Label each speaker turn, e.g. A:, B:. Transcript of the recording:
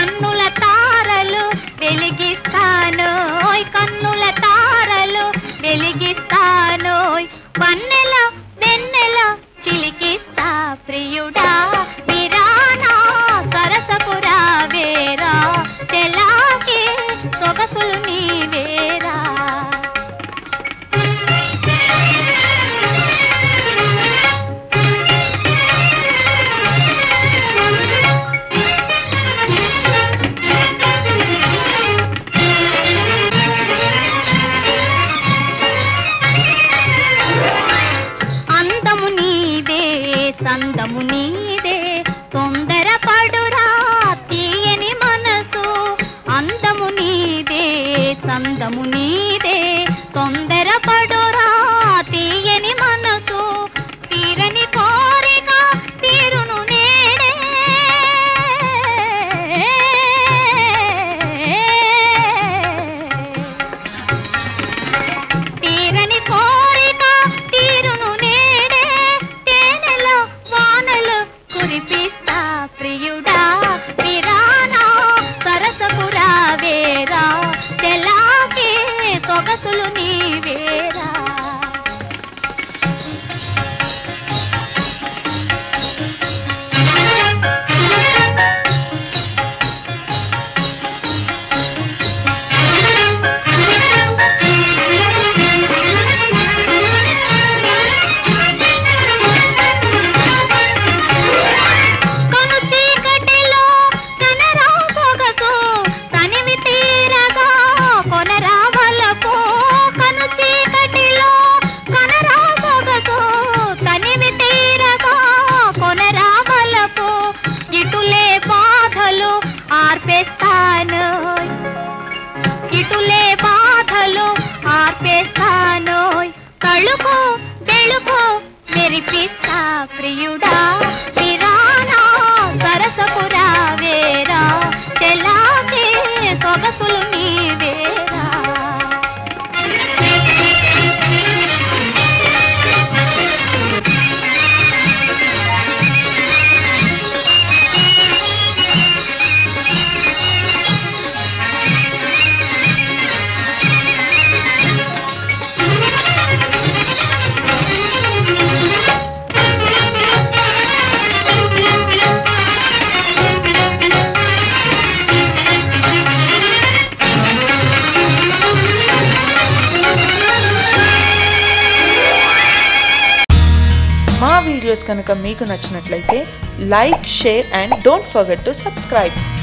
A: కన్నుల తారలు వెలిగిస్తానోయ్ కన్నుల తారలు వెలిగిస్తానోయ్ వన్నెల వెన్నెల చిలికిస్తా ప్రియుడా విరానా సరసపురా వేరా తెలాకి సొగసులు నీవేరా అందము నీదే సందము నీదే తొందర పడురా తీయని మనసు అందము నీదే సందము నీదే తొందర పడురా తీయని మనసు తీరని కోరిక తీరును నేడే తీరని కోరిక తీరును నేడే తేనెలో వానలు కురిపిస్తా ప్రియుడా విరానా సరసపురా వేరా తెలాకే సొగసులు నీవేరా కను చీకటిలో కనరా సొగసు తనివి తీరగా కొనరా వలపు కను చీకటిలో కనరా సొగసు తనివి తీరగా కొనరా వలపు ఇటులే బాధలు ఆర్పేస్తాను ఇటులే బాధలు ఆర్పేస్తానోయ్ తళుకో వెళుకో మెరిపిస్తా ప్రియుడా విరానా సరసపురా వేరా చెలాకే సొగసులు నీవేరా
B: మా వీడియోస్ కనుక మీకు నచ్చినట్లయితే like share and don't forget to subscribe